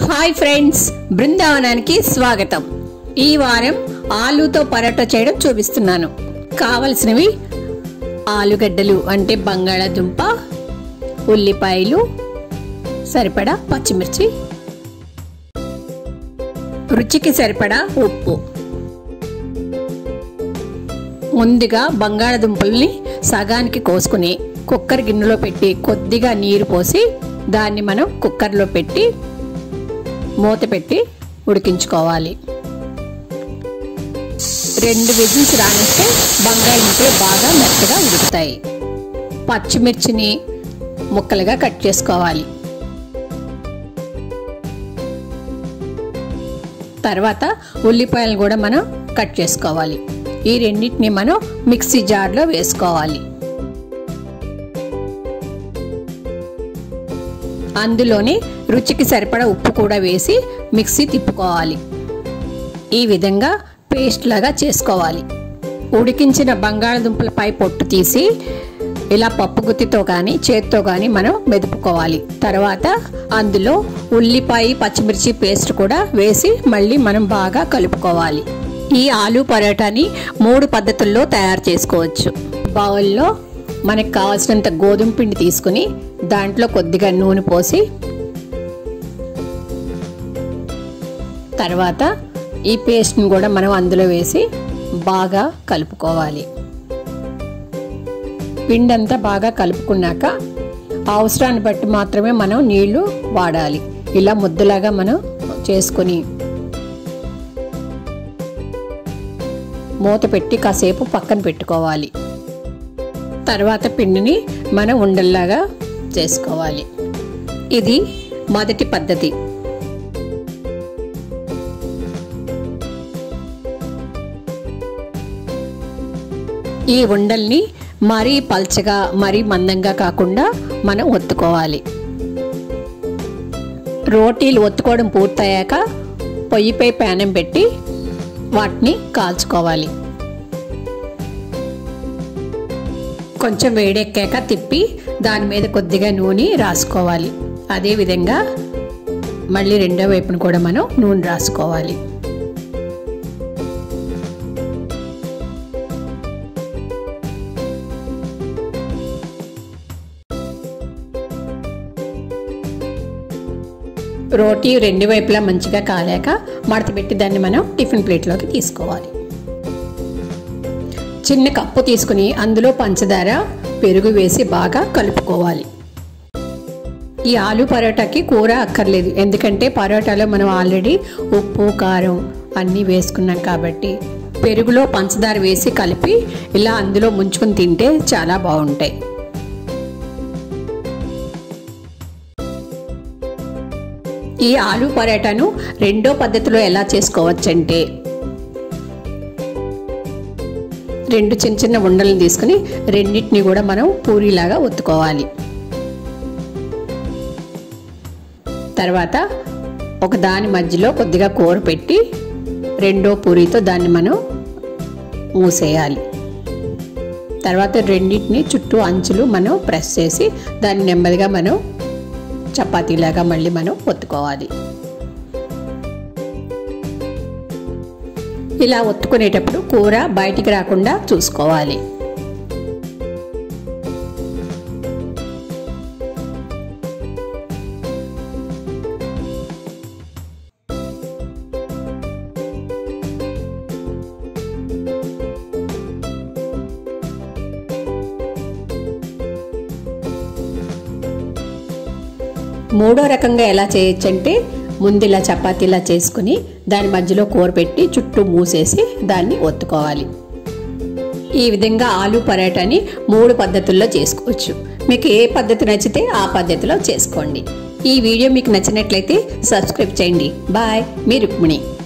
hi friends బృందావనానికి స్వాగతం ఈ వారం ఆలుతో పరోటా చేయడం చూపిస్తున్నాను కావలసినవి ఆలుగడ్డలు అంటే బంగాళాదుంప ఉల్లిపాయలు సరిపడా పచ్చిమిర్చి రుచికి సరిపడా ఉప్పు ముందుగా బంగాళదుంపల్ని సగానికి కోసుకుని కుక్కర్ గిన్నెలో పెట్టి కొద్దిగా నీరు పోసి దాన్ని మనం కుక్కర్లో పెట్టి మూత పెట్టి ఉడికించుకోవాలి రెండు విజిల్స్ రానిస్తే బంగాళదుంపలు బాగా మెత్తగా ఉడుకుతాయి పచ్చిమిర్చిని ముక్కలుగా కట్ చేసుకోవాలి తర్వాత ఉల్లిపాయలు కూడా మనం కట్ చేసుకోవాలి ఈ రెండింటిని మనం మిక్సీ జార్లో వేసుకోవాలి అందులోనే రుచికి సరిపడా ఉప్పు కూడా వేసి మిక్సీ తిప్పుకోవాలి ఈ విధంగా పేస్ట్ లాగా చేసుకోవాలి ఉడికించిన బంగాళదుంపలపై పొట్టు తీసి ఇలా పప్పు గుత్తితో కానీ చేత్తో కానీ మనం మెదుపుకోవాలి తర్వాత అందులో ఉల్లిపాయ పచ్చిమిర్చి పేస్ట్ కూడా వేసి మళ్ళీ మనం బాగా కలుపుకోవాలి ఈ ఆలు పరోటాని మూడు పద్ధతుల్లో తయారు చేసుకోవచ్చు బౌల్లో మనకు కావాల్సినంత గోధుమ పిండి తీసుకుని దాంట్లో కొద్దిగా నూనె పోసి తర్వాత ఈ పేస్ట్ని కూడా మనం అందులో వేసి బాగా కలుపుకోవాలి పిండి అంతా బాగా కలుపుకున్నాక అవసరాన్ని బట్టి మాత్రమే మనం నీళ్లు వాడాలి ఇలా ముద్దలాగా మనం చేసుకొని మూత పెట్టి కాసేపు పక్కన పెట్టుకోవాలి తర్వాత పిండిని మనం ఉండల్లాగా చేసుకోవాలి ఇది మొదటి పద్ధతి ఈ ఉండల్ని మరీ పల్చగా మరీ మందంగా కాకుండా మనం ఒత్తుకోవాలి రోటీలు ఒత్తుకోవడం పూర్తయ్యాక పొయ్యిపై ప్యానం పెట్టి వాటిని కాల్చుకోవాలి కొంచెం వేడెక్కాక తిప్పి దాని మీద కొద్దిగా నూనె రాసుకోవాలి అదేవిధంగా మళ్ళీ రెండో వైపును కూడా మనం నూనె రాసుకోవాలి రోటీ రెండు వైపులా మంచిగా కాలాక మడత పెట్టి దాన్ని మనం టిఫిన్ ప్లేట్లోకి తీసుకోవాలి చిన్న కప్పు తీసుకుని అందులో పంచదార పెరుగు వేసి బాగా కలుపుకోవాలి ఈ ఆలు పరోటాకి కూర అక్కర్లేదు ఎందుకంటే పరోటాలో మనం ఆల్రెడీ ఉప్పు కారం అన్నీ వేసుకున్నాం కాబట్టి పెరుగులో పంచదార వేసి కలిపి ఇలా అందులో ముంచుకొని తింటే చాలా బాగుంటాయి ఈ ఆలు పరోటాను రెండో పద్ధతిలో ఎలా చేసుకోవచ్చంటే రెండు చిన్న చిన్న ఉండలను తీసుకుని రెండింటిని కూడా మనం పూరీలాగా ఒత్తుకోవాలి తర్వాత ఒక దాని మధ్యలో కొద్దిగా కూర పెట్టి రెండో పూరీతో దాన్ని మనం మూసేయాలి తర్వాత రెండింటిని చుట్టూ అంచులు మనం ప్రెస్ చేసి దాన్ని నెమ్మదిగా మనం చపాతీలాగా మళ్ళీ మనం ఒత్తుకోవాలి ఇలా ఒత్తుకునేటప్పుడు కూర బయటికి రాకుండా చూసుకోవాలి మూడో రకంగా ఎలా చేయొచ్చంటే ముందు ఇలా చపాతీలా చేసుకుని దాని మధ్యలో కూర పెట్టి చుట్టూ మూసేసి దాన్ని ఒత్తుకోవాలి ఈ విధంగా ఆలు పరాటాని మూడు పద్ధతుల్లో చేసుకోవచ్చు మీకు ఏ పద్ధతి నచ్చితే ఆ పద్ధతిలో చేసుకోండి ఈ వీడియో మీకు నచ్చినట్లయితే సబ్స్క్రైబ్ చేయండి బాయ్ మీ రుక్మిణి